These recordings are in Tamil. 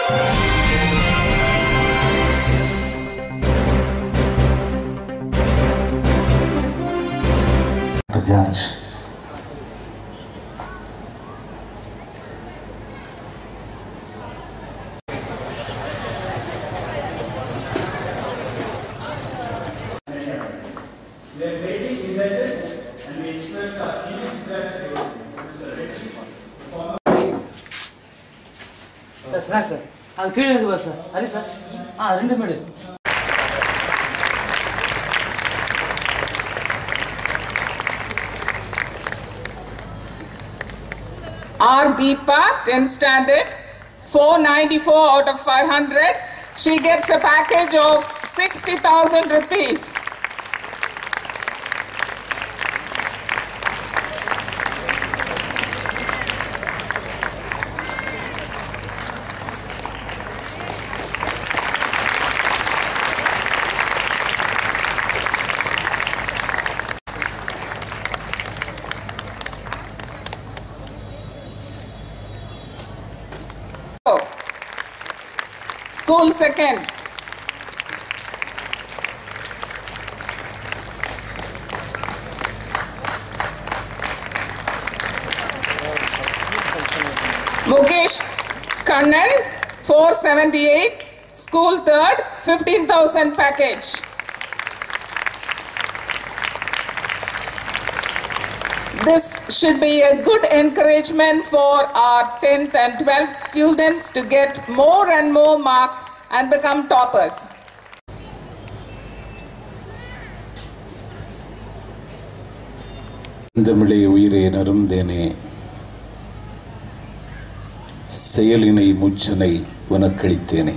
ஜார்ஜ் சார் ஸ்நாக்ஸ் சார் அது கீழே இருக்கு பாரு சார் அது சார் ஆ ரெண்டு மேடு R. Deepa, 10 standard, 494 out of 500. She gets a package of 60,000 rupees. School second. Mukesh Kannan, 478. School third, 15,000 package. This should be a good encouragement for our 10th and 12th students to get more and more marks and become toppers. தமிழே உயிரே நருந்தேனே செயலினை முச்சினை உனக்களித்தேனே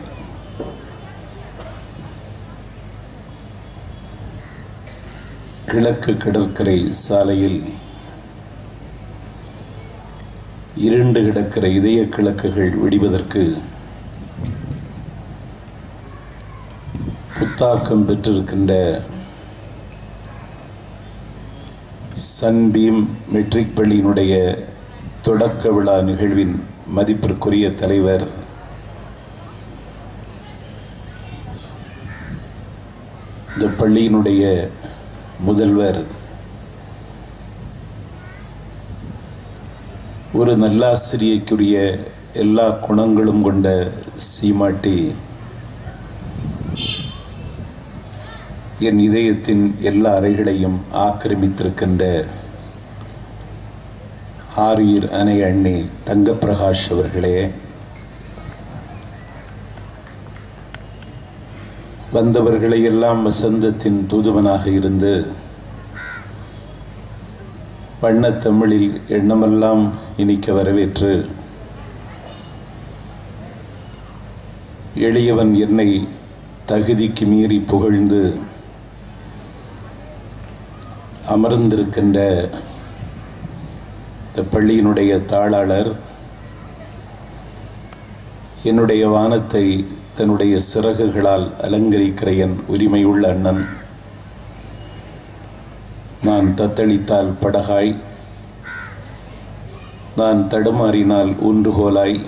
கிழக்கு கடற்கரை சாலையில் இருண்டு கிடக்கிற இதய கிழக்குகள் வெடிவதற்கு புத்தாக்கம் பெற்றிருக்கின்ற சன்பீம் மெட்ரிக் பள்ளியினுடைய தொடக்க விழா நிகழ்வின் மதிப்பிற்குரிய தலைவர் இந்த பள்ளியினுடைய முதல்வர் ஒரு நல்லாசிரியைக்குரிய எல்லா குணங்களும் கொண்ட சீமாட்டி என் இதயத்தின் எல்லா அறைகளையும் ஆக்கிரமித்திருக்கின்ற ஆரியர் அணை அண்ணி தங்கப்பிரகாஷ் அவர்களே வந்தவர்களை எல்லாம் வசந்தத்தின் தூதுவனாக இருந்து வண்ணத் தமிழில் எண்ணமெல்லாம் இனிக்க வரவேற்று எளியவன் என்னை தகுதிக்கு மீறி புகழ்ந்து அமர்ந்திருக்கின்ற இந்த பள்ளியினுடைய தாளாளர் என்னுடைய வானத்தை தன்னுடைய சிறகுகளால் அலங்கரிக்கிற என் உரிமையுள்ள அண்ணன் நான் தத்தளித்தால் படகாய் நான் தடுமாறினால் ஊன்றுகோலாய்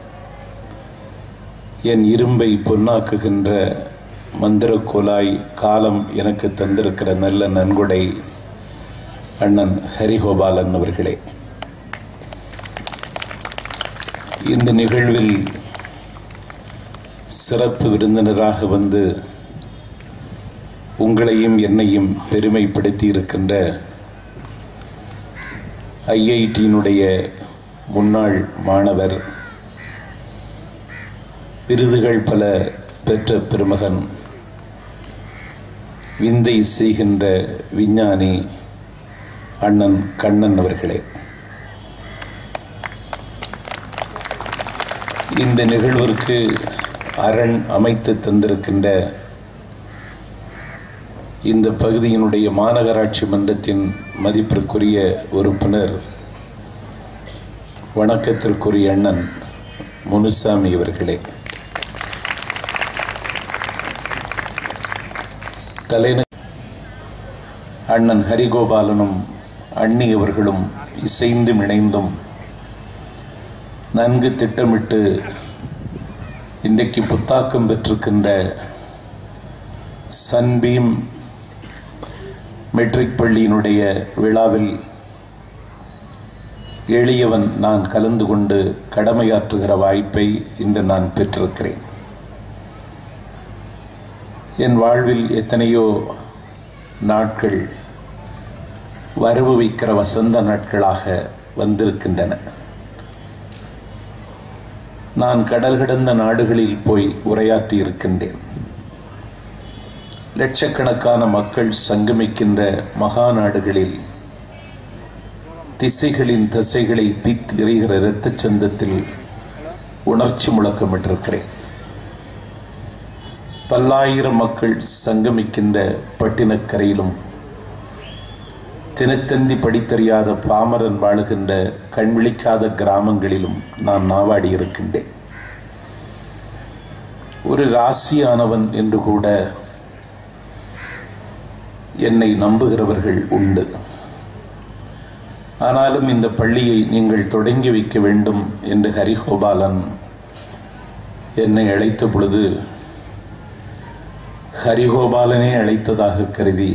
என் இரும்பை பொன்னாக்குகின்ற மந்திரக்கோலாய் காலம் எனக்கு தந்திருக்கிற நல்ல நன்கொடை அண்ணன் ஹரிகோபாலன் அவர்களே இந்த நிகழ்வில் சிறப்பு விருந்தினராக வந்து உங்களையும் என்னையும் பெருமைப்படுத்தி இருக்கின்ற ஐஐடியினுடைய முன்னாள் மாணவர் விருதுகள் பல பெற்ற பெருமகன் விந்தை செய்கின்ற விஞ்ஞானி அண்ணன் கண்ணன் அவர்களே இந்த நிகழ்விற்கு அரண் அமைத்து தந்திருக்கின்ற இந்த பகுதியினுடைய மாநகராட்சி மன்றத்தின் மதிப்பிற்குரிய உறுப்பினர் வணக்கத்திற்குரிய அண்ணன் முனுசாமி அவர்களே தலைந அண்ணன் ஹரிகோபாலனும் அண்ணி அவர்களும் இசைந்தும் இணைந்தும் நன்கு திட்டமிட்டு இன்றைக்கு புத்தாக்கம் பெற்றிருக்கின்ற சன்பீம் மெட்ரிக் பள்ளியினுடைய விழாவில் எளியவன் நான் கலந்து கொண்டு கடமையாற்றுகிற வாய்ப்பை இன்று நான் பெற்றிருக்கிறேன் என் வாழ்வில் எத்தனையோ நாட்கள் வரவு வைக்கிற வசந்த நாட்களாக வந்திருக்கின்றன நான் கடல் கடந்த நாடுகளில் போய் உரையாற்றி இருக்கின்றேன் லட்சக்கணக்கான மக்கள் சங்கமிக்கின்ற மகா நாடுகளில் திசைகளின் திசைகளை தீத்து எறிகிற இரத்தச் சந்தத்தில் உணர்ச்சி முழக்கமிட்டிருக்கிறேன் பல்லாயிரம் மக்கள் சங்கமிக்கின்ற பட்டினக்கரையிலும் தினத்தந்தி படித்தறியாத பாமரன் வாழுகின்ற கண்விழிக்காத கிராமங்களிலும் நான் நாவாடி இருக்கின்றேன் ஒரு ராசியானவன் என்று கூட என்னை நம்புகிறவர்கள் உண்டு ஆனாலும் இந்த பள்ளியை நீங்கள் தொடங்கி வைக்க வேண்டும் என்று ஹரிகோபாலன் என்னை அழைத்த பொழுது ஹரிகோபாலனே அழைத்ததாக கருதி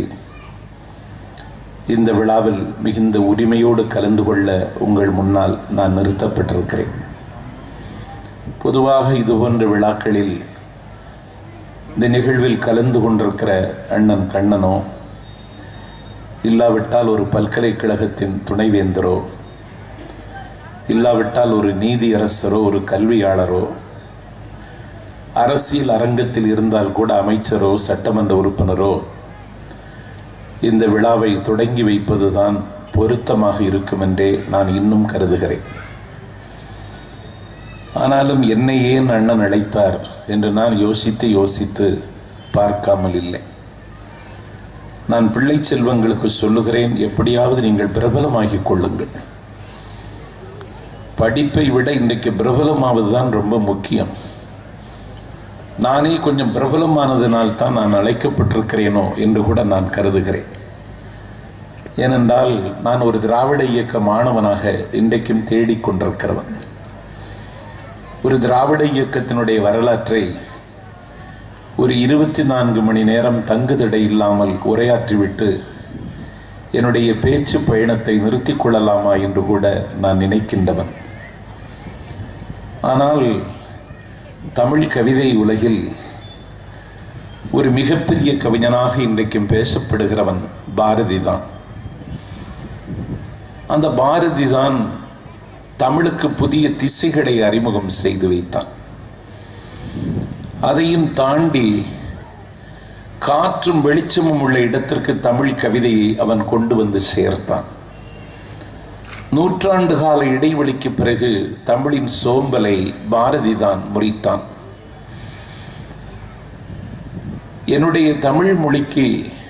இந்த விழாவில் மிகுந்த உரிமையோடு கலந்து கொள்ள உங்கள் முன்னால் நான் நிறுத்தப்பட்டிருக்கிறேன் பொதுவாக இதுபோன்ற விழாக்களில் இந்த நிகழ்வில் கலந்து கொண்டிருக்கிற அண்ணன் கண்ணனோ இல்லாவிட்டால் ஒரு பல்கலைக்கழகத்தின் துணைவேந்தரோ இல்லாவிட்டால் ஒரு நீதியரசரோ ஒரு கல்வியாளரோ அரசியல் அரங்கத்தில் இருந்தால் கூட அமைச்சரோ சட்டமன்ற உறுப்பினரோ இந்த விழாவை தொடங்கி வைப்பதுதான் பொருத்தமாக இருக்கும் என்றே நான் இன்னும் கருதுகிறேன் ஆனாலும் என்னை ஏன் அண்ணன் அழைத்தார் என்று நான் யோசித்து யோசித்து பார்க்காமல் இல்லை நான் பிள்ளை செல்வங்களுக்கு சொல்லுகிறேன் எப்படியாவது நீங்கள் பிரபலமாகிக் கொள்ளுங்கள் படிப்பை விட இன்றைக்கு பிரபலமாவது தான் ரொம்ப முக்கியம் நானே கொஞ்சம் பிரபலமானதினால் தான் நான் அழைக்கப்பட்டிருக்கிறேனோ என்று கூட நான் கருதுகிறேன் ஏனென்றால் நான் ஒரு திராவிட இயக்க மாணவனாக இன்றைக்கும் தேடிக்கொண்டிருக்கிறவன் ஒரு திராவிட இயக்கத்தினுடைய வரலாற்றை ஒரு இருபத்தி நான்கு மணி நேரம் தங்குதடை இல்லாமல் உரையாற்றிவிட்டு என்னுடைய பேச்சு பயணத்தை நிறுத்திக் கொள்ளலாமா என்று கூட நான் நினைக்கின்றவன் ஆனால் தமிழ் கவிதை உலகில் ஒரு மிகப்பெரிய கவிஞனாக இன்றைக்கும் பேசப்படுகிறவன் பாரதி தான் அந்த பாரதி தான் தமிழுக்கு புதிய திசைகளை அறிமுகம் செய்து வைத்தான் அதையும் தாண்டி காற்றும் வெளிச்சமும் உள்ள இடத்திற்கு தமிழ் கவிதையை அவன் கொண்டு வந்து சேர்த்தான் நூற்றாண்டு கால இடைவெளிக்கு பிறகு தமிழின் சோம்பலை பாரதி தான் முறித்தான் என்னுடைய தமிழ் மொழிக்கு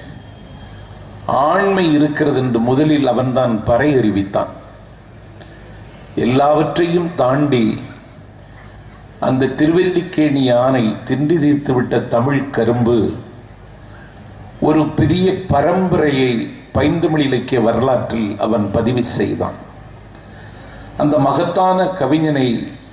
ஆண்மை இருக்கிறது என்று முதலில் அவன்தான் பறை அறிவித்தான் எல்லாவற்றையும் தாண்டி அந்த திருவல்லிக்கேணி யானை திண்டி தீர்த்துவிட்ட தமிழ் கரும்பு ஒரு பெரிய பரம்பரையை பைந்தமிழ் இலக்கிய வரலாற்றில் அவன் பதிவு செய்தான் அந்த மகத்தான கவிஞனை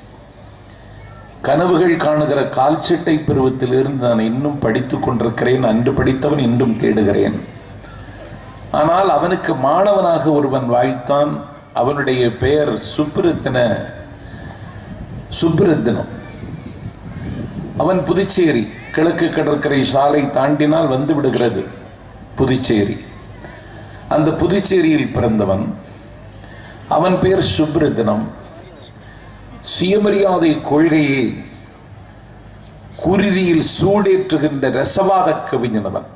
கனவுகள் காணுகிற கால்ச்சட்டை பருவத்தில் இருந்து நான் இன்னும் படித்துக் கொண்டிருக்கிறேன் அன்று படித்தவன் இன்றும் தேடுகிறேன் ஆனால் அவனுக்கு மாணவனாக ஒருவன் வாய்த்தான் அவனுடைய பெயர் சுப்ரத்தின சுப்ரத்தினம் அவன் புதுச்சேரி கிழக்கு கடற்கரை சாலை தாண்டினால் வந்து விடுகிறது புதுச்சேரி அந்த புதுச்சேரியில் பிறந்தவன் அவன் பெயர் சுப்ரத்தினம் சுயமரியாதை கொள்கையை குருதியில் சூடேற்றுகின்ற ரசவாத கவிஞனவன்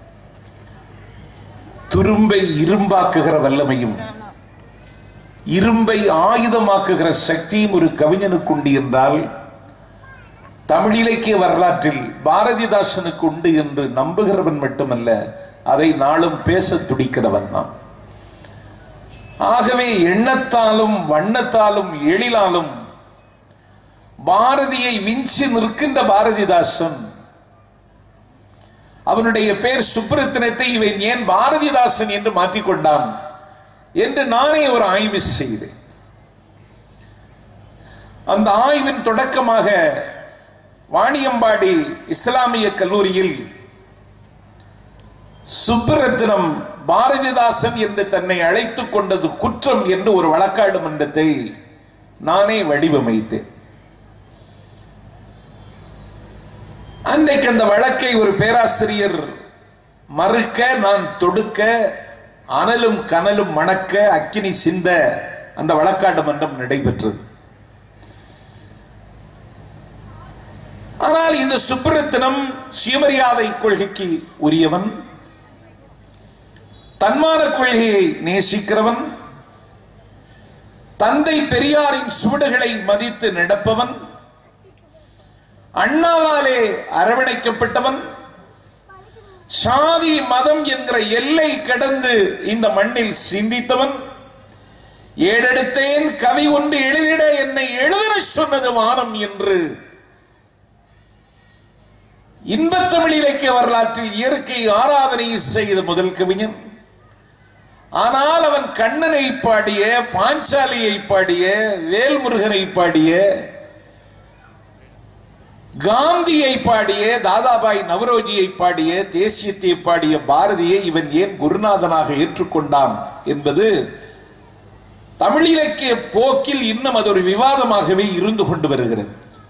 துரும்பை இரும்பாக்குகிற வல்லமையும் இரும்பை ஆயுதமாக்குகிற சக்தியும் ஒரு கவிஞனுக்கு உண்டு என்றால் தமிழ் இலக்கிய வரலாற்றில் பாரதிதாசனுக்கு உண்டு என்று நம்புகிறவன் மட்டுமல்ல அதை நாளும் பேச துடிக்கிறவன் தான் ஆகவே எண்ணத்தாலும் வண்ணத்தாலும் எழிலாலும் பாரதியை விஞ்சி நிற்கின்ற பாரதிதாசன் அவனுடைய பேர் சுப்ரத்தினத்தை இவன் ஏன் பாரதிதாசன் என்று மாற்றிக்கொண்டான் என்று நானே ஒரு ஆய்வு செய்தேன் அந்த ஆய்வின் தொடக்கமாக வாணியம்பாடி இஸ்லாமிய கல்லூரியில் சுப்பரத்னம் பாரதிதாசன் என்று தன்னை அழைத்துக் கொண்டது குற்றம் என்று ஒரு வழக்காடு மன்றத்தை நானே வடிவமைத்தேன் அன்னைக்கு அந்த வழக்கை ஒரு பேராசிரியர் மறுக்க நான் தொடுக்க அனலும் கனலும் மணக்க அக்கினி சிந்த அந்த வழக்காடு மன்றம் நடைபெற்றது ஆனால் இந்த சுப்ரத்தினம் சுயமரியாதை கொள்கைக்கு உரியவன் தன்மான கொள்கையை நேசிக்கிறவன் தந்தை பெரியாரின் சுவடுகளை மதித்து நடப்பவன் அண்ணாவாலே அரவணைக்கப்பட்டவன் சாதி மதம் என்கிற எல்லை கடந்து இந்த மண்ணில் சிந்தித்தவன் ஏடெடுத்தேன் கவி ஒன்று எழுதிட என்னை எழுதின சொன்னது வானம் என்று இன்பத்தமிழ் இலக்கிய வரலாற்றில் இயற்கை ஆராதனை செய்த முதல் கவிஞன் ஆனால் அவன் கண்ணனை பாடிய பாஞ்சாலியை பாடிய வேல்முருகனை பாடிய காந்தியை பாடிய தாதாபாய் நவரோஜியை பாடிய தேசியத்தை பாடிய பாரதியை இவன் ஏன் குருநாதனாக ஏற்றுக்கொண்டான் என்பது தமிழ் இலக்கிய போக்கில் இன்னும் அது ஒரு விவாதமாகவே இருந்து கொண்டு வருகிறது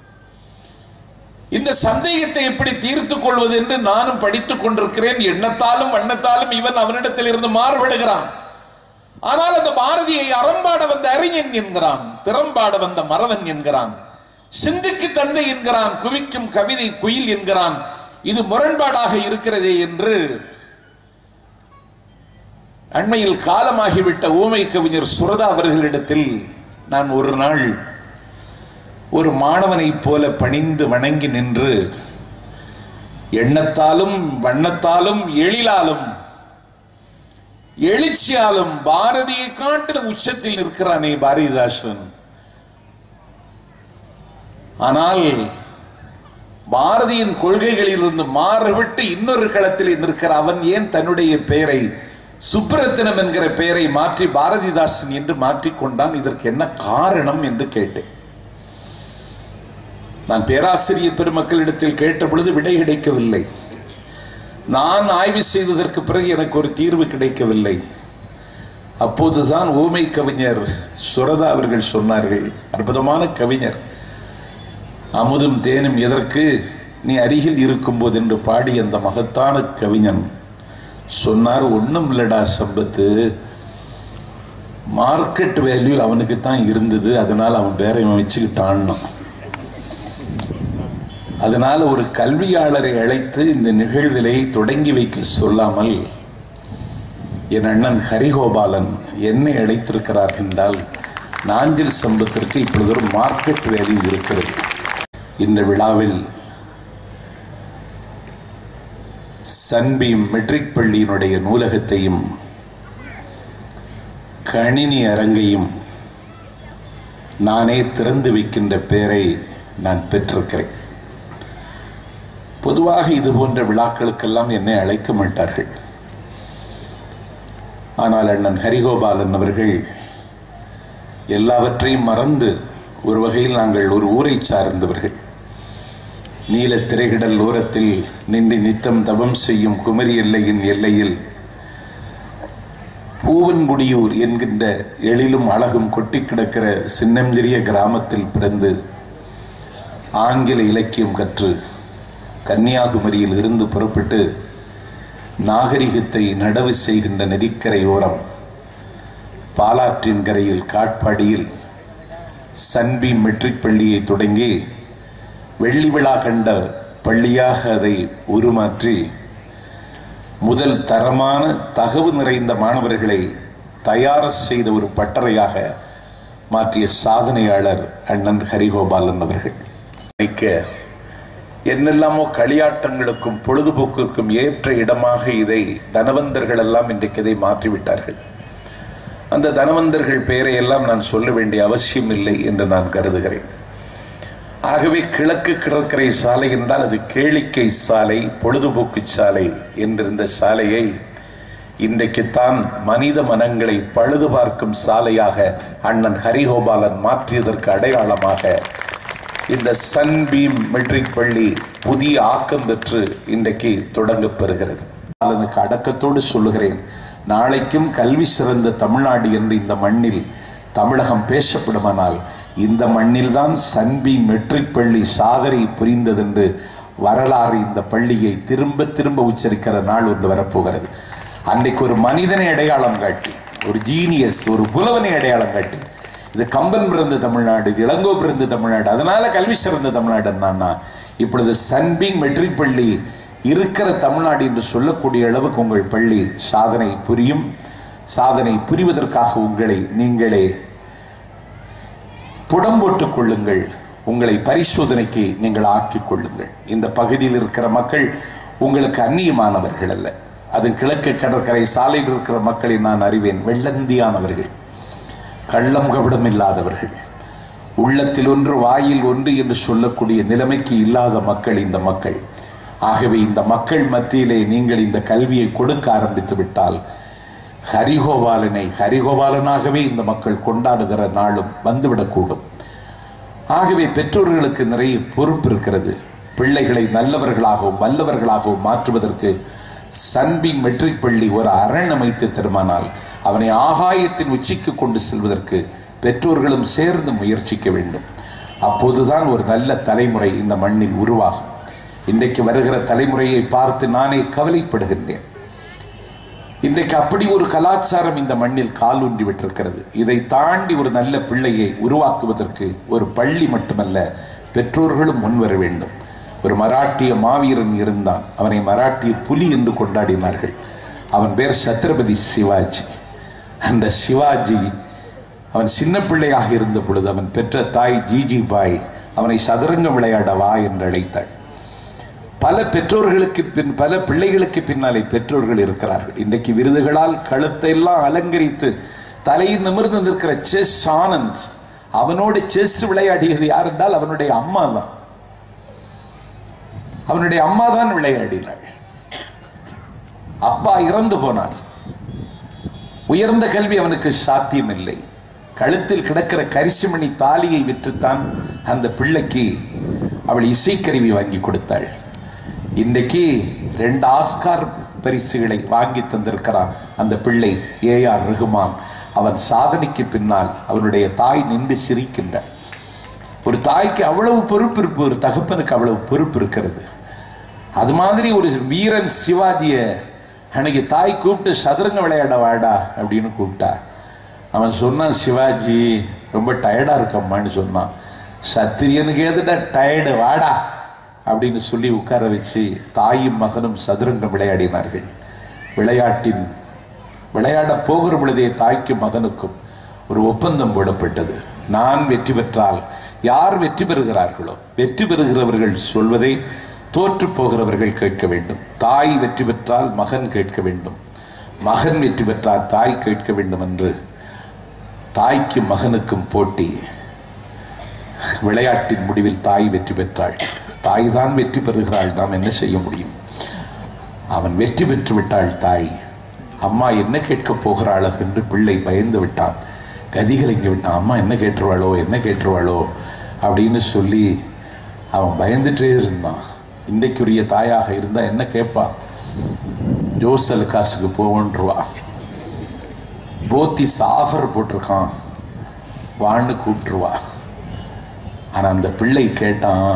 இந்த சந்தேகத்தை எப்படி தீர்த்துக் கொள்வது என்று நானும் படித்துக் கொண்டிருக்கிறேன் எண்ணத்தாலும் வண்ணத்தாலும் இவன் அவனிடத்தில் இருந்து மாறுபடுகிறான் ஆனால் அந்த பாரதியை அறம்பாட வந்த அறிஞன் என்கிறான் திறம்பாட வந்த மறவன் என்கிறான் சிந்துக்கு தந்தை என்கிறான் குவிக்கும் கவிதை குயில் என்கிறான் இது முரண்பாடாக இருக்கிறதே என்று அண்மையில் காலமாகிவிட்ட ஊமை கவிஞர் சுரதா அவர்களிடத்தில் நான் ஒரு நாள் ஒரு மாணவனைப் போல பணிந்து வணங்கி நின்று எண்ணத்தாலும் வண்ணத்தாலும் எழிலாலும் எழுச்சியாலும் பாரதியை காட்டிலும் உச்சத்தில் நிற்கிறானே பாரதிதாசன் ஆனால் பாரதியின் கொள்கைகளிலிருந்து மாறுவிட்டு இன்னொரு களத்தில் நிற்கிற அவன் ஏன் தன்னுடைய பெயரை சுப்ரத்தினம் என்கிற பெயரை மாற்றி பாரதிதாசன் என்று மாற்றிக்கொண்டான் இதற்கு என்ன காரணம் என்று கேட்டேன் நான் பேராசிரியர் பெருமக்களிடத்தில் கேட்ட பொழுது விடை கிடைக்கவில்லை நான் ஆய்வு செய்ததற்கு பிறகு எனக்கு ஒரு தீர்வு கிடைக்கவில்லை அப்போதுதான் ஊமை கவிஞர் சுரதா அவர்கள் சொன்னார்கள் அற்புதமான கவிஞர் அமுதும் தேனும் எதற்கு நீ அருகில் இருக்கும்போது என்று பாடி அந்த மகத்தான கவிஞன் சொன்னார் ஒன்றும் இல்லடா சம்பத்து மார்க்கெட் வேல்யூ அவனுக்கு தான் இருந்தது அதனால் அவன் பேரை இவன் வச்சுக்கிட்டான்னா அதனால் ஒரு கல்வியாளரை அழைத்து இந்த நிகழ்விலை தொடங்கி வைக்க சொல்லாமல் என் அண்ணன் ஹரிகோபாலன் என்னை அழைத்திருக்கிறார் என்றால் நாஞ்சில் சம்பத்திற்கு இப்பொழுது ஒரு மார்க்கெட் வேல்யூ இருக்கிறது இந்த விழாவில் சன்பீம் மெட்ரிக் பள்ளியினுடைய நூலகத்தையும் கணினி அரங்கையும் நானே திறந்து வைக்கின்ற பெயரை நான் பெற்றிருக்கிறேன் பொதுவாக இது போன்ற விழாக்களுக்கெல்லாம் என்னை அழைக்க மாட்டார்கள் ஆனால் அண்ணன் ஹரிகோபாலன் அவர்கள் எல்லாவற்றையும் மறந்து ஒரு வகையில் நாங்கள் ஒரு ஊரை சார்ந்தவர்கள் நீல திரைகிடல் ஓரத்தில் நின்று நித்தம் தவம் செய்யும் குமரி எல்லையின் எல்லையில் பூவன்குடியூர் என்கின்ற எழிலும் அழகும் கொட்டி கிடக்கிற சின்னஞ்சிறிய கிராமத்தில் பிறந்து ஆங்கில இலக்கியம் கற்று கன்னியாகுமரியில் இருந்து புறப்பட்டு நாகரிகத்தை நடவு செய்கின்ற நதிக்கரை ஓரம் பாலாற்றின் கரையில் காட்பாடியில் சன்பி மெட்ரிக் பள்ளியை தொடங்கி வெள்ளி விழா கண்ட பள்ளியாக அதை உருமாற்றி முதல் தரமான தகவு நிறைந்த மாணவர்களை தயார் செய்த ஒரு பட்டறையாக மாற்றிய சாதனையாளர் அண்ணன் ஹரிகோபாலன் அவர்கள் நினைக்க என்னெல்லாமோ களியாட்டங்களுக்கும் பொழுதுபோக்கிற்கும் ஏற்ற இடமாக இதை தனவந்தர்கள் எல்லாம் இன்றைக்கு இதை மாற்றிவிட்டார்கள் அந்த தனவந்தர்கள் பெயரை எல்லாம் நான் சொல்ல வேண்டிய அவசியம் இல்லை என்று நான் கருதுகிறேன் ஆகவே கிழக்கு கடற்கரை சாலை என்றால் அது கேளிக்கை சாலை பொழுதுபோக்கு சாலை என்றிருந்த சாலையை இன்றைக்குத்தான் மனித மனங்களை பழுது பார்க்கும் சாலையாக அண்ணன் ஹரிகோபாலன் மாற்றியதற்கு அடையாளமாக இந்த சன்பீம் மெட்ரிக் பள்ளி புதிய ஆக்கம் பெற்று இன்றைக்கு தொடங்கப் பெறுகிறது அதனுக்கு அடக்கத்தோடு சொல்லுகிறேன் நாளைக்கும் கல்வி சிறந்த தமிழ்நாடு என்று இந்த மண்ணில் தமிழகம் பேசப்படுமானால் இந்த மண்ணில்தான் சன்பீம் மெட்ரிக் பள்ளி சாதனை புரிந்ததென்று வரலாறு இந்த பள்ளியை திரும்ப திரும்ப உச்சரிக்கிற நாள் ஒன்று வரப்போகிறது அன்றைக்கு ஒரு மனிதனை அடையாளம் காட்டி ஒரு ஜீனியஸ் ஒரு புலவனை அடையாளம் காட்டி இது கம்பன் பிறந்த தமிழ்நாடு இது இளங்கோ பிறந்த தமிழ்நாடு அதனால கல்வி சிறந்த தமிழ்நாடு என்னன்னா இப்பொழுது சன்பிங் மெட்ரிக் பள்ளி இருக்கிற தமிழ்நாடு என்று சொல்லக்கூடிய அளவுக்கு உங்கள் பள்ளி சாதனை புரியும் சாதனை புரிவதற்காக உங்களை நீங்களே புடம் போட்டுக் கொள்ளுங்கள் உங்களை பரிசோதனைக்கு நீங்கள் ஆக்கிக் கொள்ளுங்கள் இந்த பகுதியில் இருக்கிற மக்கள் உங்களுக்கு அந்நியமானவர்கள் அல்ல அது கிழக்கு கடற்கரை சாலையில் இருக்கிற மக்களை நான் அறிவேன் வெள்ளந்தியானவர்கள் கள்ளம் கபடம் இல்லாதவர்கள் உள்ளத்தில் ஒன்று வாயில் ஒன்று என்று சொல்லக்கூடிய நிலைமைக்கு இல்லாத மக்கள் இந்த மக்கள் ஆகவே இந்த மக்கள் மத்தியிலே நீங்கள் இந்த கல்வியை கொடுக்க ஆரம்பித்து விட்டால் ஹரிகோபாலனை ஹரிகோபாலனாகவே இந்த மக்கள் கொண்டாடுகிற நாளும் வந்துவிடக்கூடும் ஆகவே பெற்றோர்களுக்கு நிறைய பொறுப்பு இருக்கிறது பிள்ளைகளை நல்லவர்களாகவும் வல்லவர்களாகவும் மாற்றுவதற்கு சன்பிங் மெட்ரிக் பள்ளி ஒரு அரண் அமைத்து தருமானால் அவனை ஆகாயத்தின் உச்சிக்கு கொண்டு செல்வதற்கு பெற்றோர்களும் சேர்ந்து முயற்சிக்க வேண்டும் அப்போதுதான் ஒரு நல்ல தலைமுறை இந்த மண்ணில் உருவாகும் இன்றைக்கு வருகிற தலைமுறையை பார்த்து நானே கவலைப்படுகின்றேன் இன்றைக்கு அப்படி ஒரு கலாச்சாரம் இந்த மண்ணில் கால் ஊன்றி விட்டிருக்கிறது இதை தாண்டி ஒரு நல்ல பிள்ளையை உருவாக்குவதற்கு ஒரு பள்ளி மட்டுமல்ல பெற்றோர்களும் முன்வர வேண்டும் ஒரு மராட்டிய மாவீரன் இருந்தான் அவனை மராட்டிய புலி என்று கொண்டாடினார்கள் அவன் பேர் சத்ரபதி சிவாஜி அந்த சிவாஜி அவன் சின்ன பிள்ளையாக இருந்த பொழுது அவன் பெற்ற தாய் ஜிஜி பாய் அவனை சதுரங்கம் விளையாட வா என்று அழைத்தாள் பல பெற்றோர்களுக்கு பின் பல பிள்ளைகளுக்கு பின்னாலே பெற்றோர்கள் இருக்கிறார்கள் இன்றைக்கு விருதுகளால் கழுத்தை எல்லாம் அலங்கரித்து தலையில் நிமிர்ந்து நிற்கிற செஸ் ஆனந்த் அவனோடு செஸ் விளையாடியது யார் என்றால் அவனுடைய அம்மா தான் அவனுடைய அம்மா தான் விளையாடினாள் அப்பா இறந்து போனார் உயர்ந்த கல்வி அவனுக்கு சாத்தியமில்லை கழுத்தில் கிடக்கிற கரிசுமணி தாலியை விற்றுத்தான் அந்த பிள்ளைக்கு அவள் இசைக்கருவி வாங்கி கொடுத்தாள் இன்றைக்கு ரெண்டு ஆஸ்கார் பரிசுகளை வாங்கி தந்திருக்கிறான் அந்த பிள்ளை ஏ ஆர் ரகுமான் அவன் சாதனைக்கு பின்னால் அவனுடைய தாய் நின்று சிரிக்கின்றாள் ஒரு தாய்க்கு அவ்வளவு பொறுப்பு இருக்கு ஒரு தகப்பனுக்கு அவ்வளவு பொறுப்பு இருக்கிறது அது மாதிரி ஒரு வீரன் சிவாஜிய அன்னைக்கு தாய் கூப்பிட்டு சதுரங்க விளையாட வாடா அப்படின்னு கூப்பிட்டா அவன் சொன்னான் சிவாஜி ரொம்ப டயர்டா இருக்கம்மான்னு சொன்னான் சத்திரியனுக்கு எதுடா டயர்டு வாடா அப்படின்னு சொல்லி உட்கார வச்சு தாயும் மகனும் சதுரங்கம் விளையாடினார்கள் விளையாட்டின் விளையாட போகிற பொழுதே தாய்க்கும் மகனுக்கும் ஒரு ஒப்பந்தம் போடப்பட்டது நான் வெற்றி பெற்றால் யார் வெற்றி பெறுகிறார்களோ வெற்றி பெறுகிறவர்கள் சொல்வதை தோற்று போகிறவர்கள் கேட்க வேண்டும் தாய் வெற்றி பெற்றால் மகன் கேட்க வேண்டும் மகன் வெற்றி பெற்றால் தாய் கேட்க வேண்டும் என்று தாய்க்கும் மகனுக்கும் போட்டி விளையாட்டின் முடிவில் தாய் வெற்றி பெற்றாள் தாய் தான் வெற்றி பெறுகிறாள் நாம் என்ன செய்ய முடியும் அவன் வெற்றி பெற்று விட்டாள் தாய் அம்மா என்ன கேட்கப் போகிறாளோ என்று பிள்ளை பயந்து விட்டான் கதிகலங்கி விட்டான் அம்மா என்ன கேட்டுருவாளோ என்ன கேட்டுருவாளோ அப்படின்னு சொல்லி அவன் பயந்துட்டே இருந்தான் இன்றைக்குரிய தாயாக இருந்தா என்ன கேட்பா ஜோசல் காசுக்கு போவன்றுவா போத்தி சாஃபர் போட்டிருக்கான் வான்னு கூப்பிட்டுருவா ஆனா அந்த பிள்ளை கேட்டான்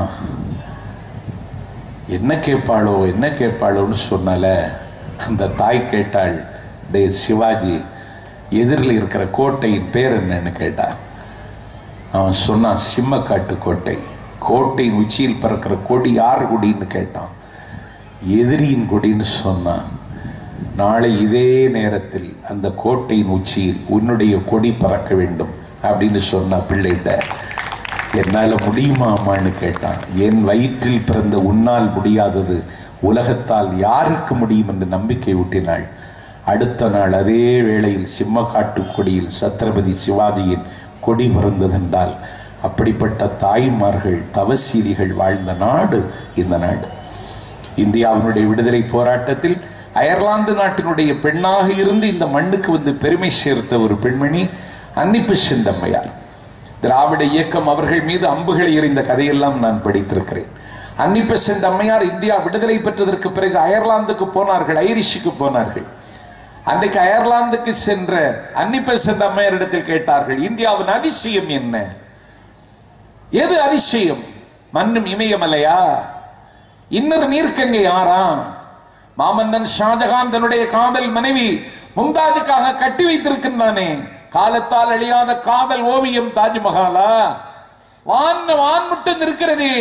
என்ன கேட்பாளோ என்ன கேட்பாளோன்னு சொன்னால அந்த தாய் கேட்டாள் டே சிவாஜி எதிரில் இருக்கிற கோட்டையின் பேர் என்னன்னு கேட்டான் அவன் சொன்னான் சிம்மக்காட்டு கோட்டை கோட்டையின் உச்சியில் பறக்கிற கொடி யார் கொடின்னு கேட்டான் எதிரியின் கொடின்னு சொன்னான் நாளை இதே நேரத்தில் அந்த கோட்டையின் உச்சியில் உன்னுடைய கொடி பறக்க வேண்டும் அப்படின்னு சொன்னா பிள்ளைகிட்ட என்னால் முடியுமா அம்மான்னு கேட்டான் என் வயிற்றில் பிறந்த உன்னால் முடியாதது உலகத்தால் யாருக்கு முடியும் என்று நம்பிக்கை ஊட்டினாள் அடுத்த நாள் அதே வேளையில் சிம்மக்காட்டு கொடியில் சத்ரபதி சிவாஜியின் கொடி பிறந்ததென்றால் அப்படிப்பட்ட தாய்மார்கள் தவசீலிகள் வாழ்ந்த நாடு இந்த நாடு இந்தியாவினுடைய விடுதலை போராட்டத்தில் அயர்லாந்து நாட்டினுடைய பெண்ணாக இருந்து இந்த மண்ணுக்கு வந்து பெருமை சேர்த்த ஒரு பெண்மணி அன்னிப்பு செந்தம்மையார் திராவிட இயக்கம் அவர்கள் மீது அம்புகளை எறிந்த கதையெல்லாம் நான் படித்திருக்கிறேன் அன்னி பெசன்ட் அம்மையார் இந்தியா விடுதலை பெற்றதற்கு பிறகு அயர்லாந்துக்கு போனார்கள் ஐரிஷுக்கு போனார்கள் அன்றைக்கு அயர்லாந்துக்கு சென்ற அன்னி பெசன்ட் அம்மையார் இடத்தில் கேட்டார்கள் இந்தியாவின் அதிசயம் என்ன எது அதிசயம் மண்ணும் இமயமலையா இன்னொரு நீர்க்கங்கை ஆறா மாமன்னன் ஷாஜகான் தன்னுடைய காதல் மனைவி மும்தாஜுக்காக கட்டி வைத்திருக்கின்றானே காலத்தால் அழியாத காதல் ஓவியம் தாஜ்மஹாலா வான் வான் மட்டும் இருக்கிறதே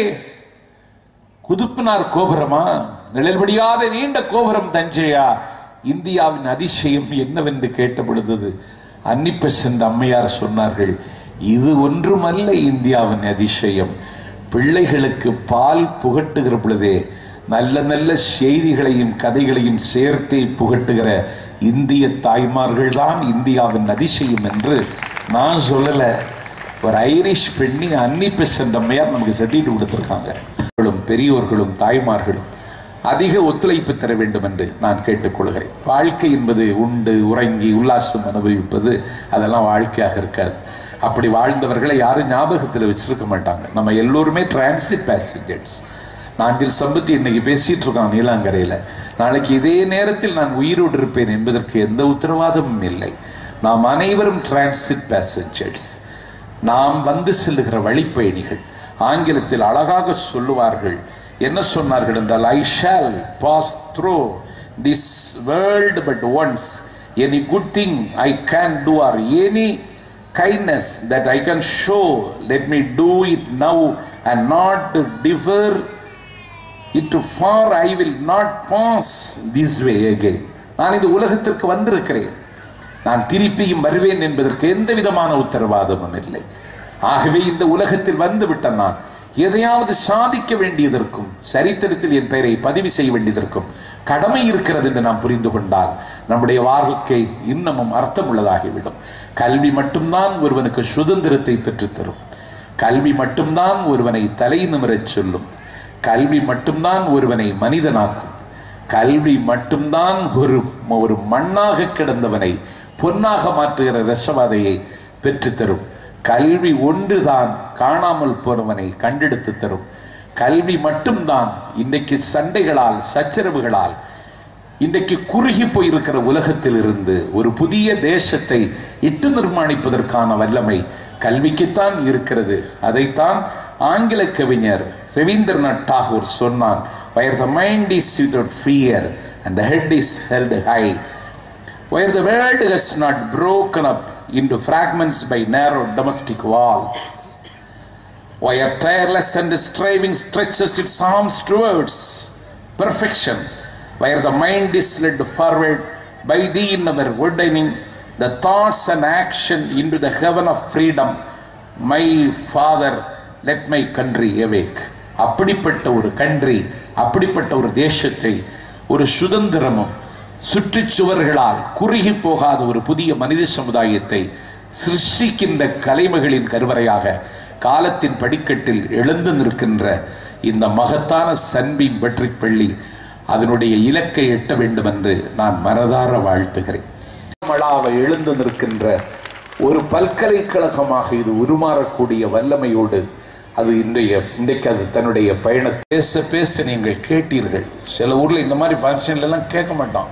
குதுப்பினார் கோபுரமா நிழல்படியாத நீண்ட கோபுரம் தஞ்சையா இந்தியாவின் அதிசயம் என்னவென்று கேட்ட பொழுது அன்னிப்பெசன்ட் அம்மையார் சொன்னார்கள் இது ஒன்றுமல்ல இந்தியாவின் அதிசயம் பிள்ளைகளுக்கு பால் புகட்டுகிற பொழுதே நல்ல நல்ல செய்திகளையும் கதைகளையும் சேர்த்தே புகட்டுகிற இந்திய தாய்மார்கள் தான் இந்தியாவின் அதிசயம் என்று நான் சொல்லல ஒரு ஐரிஷ் பெண்ணி அன்னி பெசன்ட் அம்மையார் நமக்கு சர்டிஃபிகேட் கொடுத்திருக்காங்க அவர்களும் பெரியோர்களும் தாய்மார்களும் அதிக ஒத்துழைப்பு தர வேண்டும் என்று நான் கேட்டுக்கொள்கிறேன் வாழ்க்கை என்பது உண்டு உறங்கி உல்லாசம் அனுபவிப்பது அதெல்லாம் வாழ்க்கையாக இருக்காது அப்படி வாழ்ந்தவர்களை யாரும் ஞாபகத்தில் வச்சிருக்க மாட்டாங்க நம்ம எல்லோருமே டிரான்சிட் பேசஞ்சர்ஸ் நாஞ்சில் சம்பத்தி இன்னைக்கு பேசிட்டு இருக்கான் நீலாங்கரையில் நாளைக்கு இதே நேரத்தில் நான் உயிரோடு இருப்பேன் என்பதற்கு எந்த உத்தரவாதமும் இல்லை நாம் அனைவரும் டிரான்சிட் பேசஞ்சர்ஸ் நாம் வந்து செல்லுகிற வழிப்பயணிகள் ஆங்கிலத்தில் அழகாக சொல்லுவார்கள் என்ன சொன்னார்கள் என்றால் I shall pass through this world but once any good thing I can do or any kindness that I can show let me do it now and not defer it for I will not pass this way again நான் இந்த உலகத்திற்கு வந்திருக்கிறேன் நான் திருப்பியும் வருவேன் என்பதற்கு எந்த விதமான உத்தரவாதமும் இல்லை ஆகவே இந்த உலகத்தில் வந்து விட்ட நான் எதையாவது சாதிக்க வேண்டியதற்கும் சரித்திரத்தில் என் பெயரை பதிவு செய்ய வேண்டியதற்கும் கடமை இருக்கிறது என்று நாம் புரிந்து கொண்டால் நம்முடைய வாழ்க்கை இன்னமும் அர்த்தமுள்ளதாகிவிடும் கல்வி மட்டும்தான் ஒருவனுக்கு சுதந்திரத்தை பெற்றுத்தரும் கல்வி மட்டும்தான் ஒருவனை தலை நிமிரச் சொல்லும் கல்வி மட்டும்தான் ஒருவனை மனிதனாக்கும் கல்வி மட்டும்தான் ஒரு ஒரு மண்ணாக கிடந்தவனை பொன்னாக மாற்றுகிற ரசவாதையை பெற்றுத்தரும் கல்வி ஒன்றுதான் காணாமல் போனவனை கண்டெடுத்து தரும் கல்வி மட்டும்தான் இன்றைக்கு சண்டைகளால் சச்சரவுகளால் இன்றைக்கு குறுகி போயிருக்கிற உலகத்தில் இருந்து ஒரு புதிய தேசத்தை இட்டு நிர்மாணிப்பதற்கான வல்லமை கல்விக்குத்தான் இருக்கிறது அதைத்தான் ஆங்கில கவிஞர் ரவீந்திரநாத் டாகூர் சொன்னான் where the mind is without fear and the head is held high where the world has not broken up into fragments by narrow domestic walls where tireless and striving stretches its arms towards perfection, where the mind is led forward by thee in our widening the thoughts and action into the heaven of freedom. My Father, let my country awake. அப்படிப்பட்ட ஒரு கன்றி அப்படிப்பட்ட ஒரு தேசத்தை ஒரு சுதந்திரமும் சுற்றுச்சுவர்களால் குறுகி போகாத ஒரு புதிய மனித சமுதாயத்தை சிருஷ்டிக்கின்ற கலைமகளின் கருவறையாக காலத்தின் படிக்கட்டில் எழுந்து நிற்கின்ற இந்த மகத்தான சன்பீம் வெற்றி பள்ளி அதனுடைய இலக்கை எட்ட வேண்டும் என்று நான் மனதார வாழ்த்துகிறேன் மலாவை எழுந்து நிற்கின்ற ஒரு பல்கலைக்கழகமாக இது உருமாறக்கூடிய வல்லமையோடு அது இன்றைய இன்றைக்கு அது தன்னுடைய பயணத்தை பேச பேச நீங்கள் கேட்டீர்கள் சில ஊரில் இந்த மாதிரி ஃபங்க்ஷன்ல எல்லாம் கேட்க மாட்டான்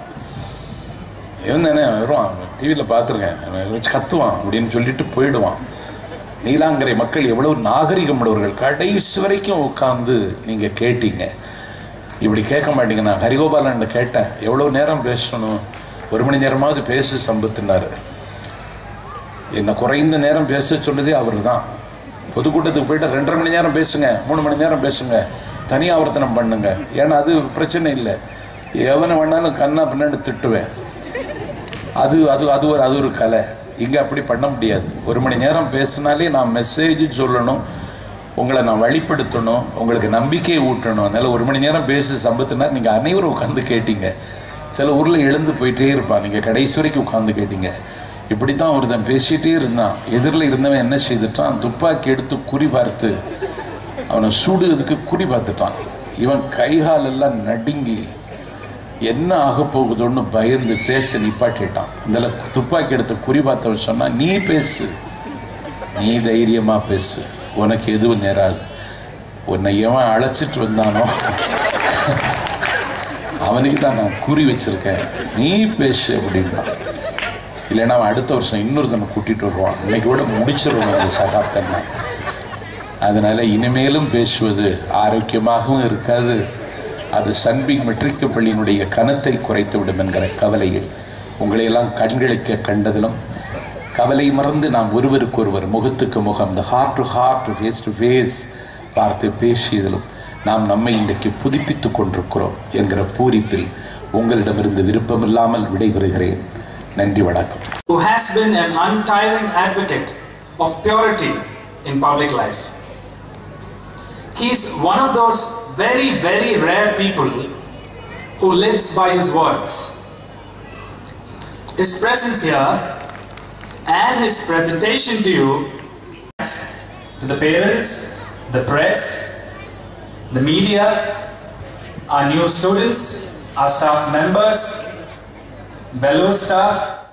இவன் தானே வருவான் டிவியில் பார்த்துருக்கேன் வச்சு கத்துவான் அப்படின்னு சொல்லிட்டு போயிடுவான் நீலாங்கரை மக்கள் எவ்வளவு நாகரிகம் உள்ளவர்கள் கடைசி வரைக்கும் உட்காந்து நீங்கள் கேட்டீங்க இப்படி கேட்க மாட்டீங்க நான் ஹரிகோபாலன் கேட்டேன் எவ்வளோ நேரம் பேசணும் ஒரு மணி நேரமாவது பேசு சம்பத்துனாரு என்னை குறைந்த நேரம் பேச சொன்னதே அவர் தான் பொதுக்கூட்டத்துக்கு போயிட்டு ரெண்டரை மணி நேரம் பேசுங்க மூணு மணி நேரம் பேசுங்க தனி ஆவர்த்தனம் பண்ணுங்க ஏன்னா அது பிரச்சனை இல்லை எவனை வேணாலும் கண்ணா பின்னாடி திட்டுவேன் அது அது அது ஒரு அது ஒரு கலை இங்கே அப்படி பண்ண முடியாது ஒரு மணி நேரம் பேசினாலே நான் மெசேஜ் சொல்லணும் உங்களை நான் வழிப்படுத்தணும் உங்களுக்கு நம்பிக்கையை ஊட்டணும் அதனால் ஒரு மணி நேரம் பேசி சம்பத்துனா நீங்கள் அனைவரும் உட்காந்து கேட்டீங்க சில ஊரில் எழுந்து போயிட்டே இருப்பான் நீங்கள் கடைசி வரைக்கும் உட்காந்து கேட்டீங்க இப்படி தான் ஒருத்தன் பேசிகிட்டே இருந்தான் எதிரில் இருந்தவன் என்ன செய்துட்டான் துப்பாக்கி எடுத்து குறி பார்த்து அவனை சுடுறதுக்கு குறி பார்த்துட்டான் இவன் கைகால் எல்லாம் நடுங்கி என்ன ஆக போகுதோன்னு பயந்து பேச நிப்பாட்டிட்டான் அதில் துப்பாக்கி எடுத்து குறி பார்த்தவன் சொன்னா நீ பேசு நீ தைரியமா பேசு உனக்கு எதுவும் நேராது உன்னை எவன் அழைச்சிட்டு வந்தானோ அவனுக்கு தான் நான் குறி வச்சிருக்கேன் நீ பேசு அப்படின்னா இல்லைன்னா அவன் அடுத்த வருஷம் இன்னொருத்தனை கூட்டிட்டு வருவான் இன்னைக்கு கூட முடிச்சிருவான் அந்த சகாப்தன்னா அதனால இனிமேலும் பேசுவது ஆரோக்கியமாகவும் இருக்காது அது சன்பிக் மெட்ரிக்க பள்ளியினுடைய கனத்தை குறைத்து விடும் என்கிற கவலையில் உங்களையெல்லாம் கண்களிக்க கண்டதிலும் கவலை மறந்து நாம் ஒருவருக்கு ஒருவர் முகத்துக்கு முகம் the heart to heart face to face பார்த்து பேசியதிலும் நாம் நம்மை இன்றைக்கு புதுப்பித்துக் கொண்டிருக்கிறோம் என்கிற பூரிப்பில் உங்களிடமிருந்து விருப்பமில்லாமல் விடைபெறுகிறேன் நன்றி வணக்கம் who has been an untiring advocate of purity in public life. He's one of those very, very rare people who lives by his words. His presence here and his presentation to you, to the parents, the press, the media, our new students, our staff members, fellow staff,